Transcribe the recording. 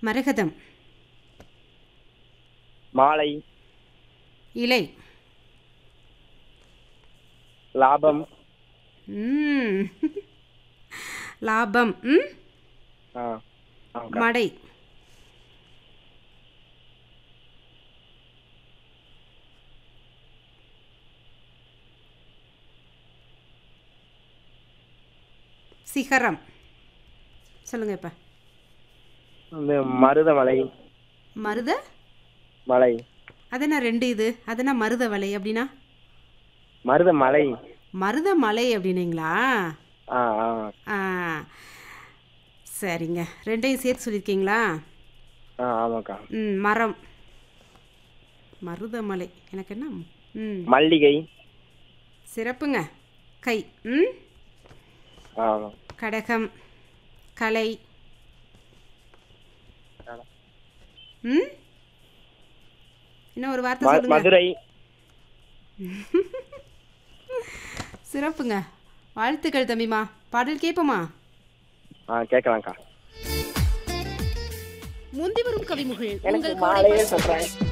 மரகதம் மாலை இலை லாபம் ம் லாபம் ம் ஆ ஆமாக்கா மடை சிகரம் சொல்லுங்க இப்ப வந்து மருதமலை மருத மலை அதென்ன ரெண்டு இது அதென்ன மருத வலை அப்படின்னா மருதமலை மருத மலை அப்படின்னீங்களா ஆ ஆ ஆ சரிங்க ரெண்டையும் சேர்த்து சொல்லியிருக்கீங்களா ஆ ஆமாக்கா ம் மரம் மருதமலை எனக்கு என்ன ம் மல்லிகை சிறப்புங்க கை ம் ஆ கடகம் கலை ம் இன்னும் ஒரு வார்த்தை ம- சொல்லுங்க மதுரை சிறப்புங்க வாழ்த்துக்கள் தம்பிமா பாடல் கேட்போமா ஆ கேட்கலாம்க்கா முந்தி வரும் கவிமுகள் எனக்கு உங்கள் மாலையே சொல்றேன்